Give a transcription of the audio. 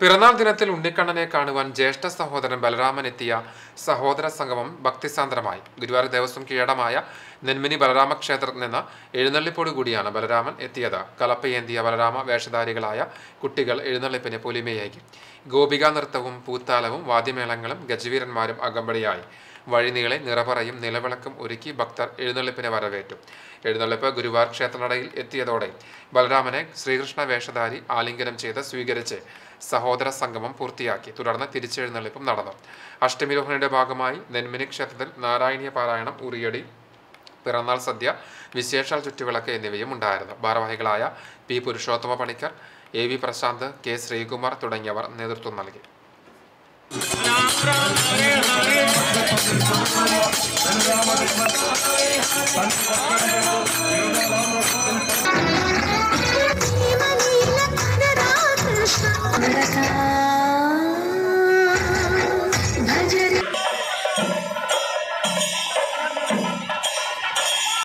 പിറന്നാൾ ദിനത്തിൽ ഉണ്ണിക്കണ്ണനെ കാണുവാൻ ജ്യേഷ്ഠ സഹോദരൻ ബലരാമൻ എത്തിയ സഹോദര സംഗമം ഭക്തിസാന്ദ്രമായി ഗുരുവായൂർ ദേവസ്വം കീഴടമായ നെന്മിനി ബലരാമ ക്ഷേത്രത്തിൽ നിന്ന് എഴുന്നള്ളിപ്പോടു കൂടിയാണ് ബലരാമൻ എത്തിയത് കലപ്പയേന്തിയ ബലരാമ വേഷധാരികളായ കുട്ടികൾ എഴുന്നള്ളിപ്പിന് പൊലിമയാക്കി ഗോപികാ നൃത്തവും പൂത്താലവും വാദ്യമേളങ്ങളും ഗജവീരന്മാരും അകമ്പടിയായി വഴിനീളെ നിറപറയും നിലവിളക്കും ഒരുക്കി ഭക്തർ എഴുന്നള്ളിപ്പിനെ വരവേറ്റു എഴുന്നള്ളിപ്പ് ഗുരുവായൂർ ക്ഷേത്രനടയിൽ എത്തിയതോടെ ബലരാമനെ ശ്രീകൃഷ്ണ വേഷധാരി ആലിംഗനം ചെയ്ത് സ്വീകരിച്ച് സഹോദര സംഗമം പൂർത്തിയാക്കി തുടർന്ന് തിരിച്ചെഴുന്നള്ളിപ്പും നടന്നു അഷ്ടമിരോഹണയുടെ ഭാഗമായി നെന്മിനി ക്ഷേത്രത്തിൽ നാരായണീയ പാരായണം ഉറിയടി പിറന്നാൾ സദ്യ വിശേഷാൽ ചുറ്റുവിളക്ക് എന്നിവയും ഉണ്ടായിരുന്നു ഭാരവാഹികളായ P Purushothama Panicker A V Prashanth K Sreekumar തുടങ്ങിയവർ നേതൃത്വം നൽകി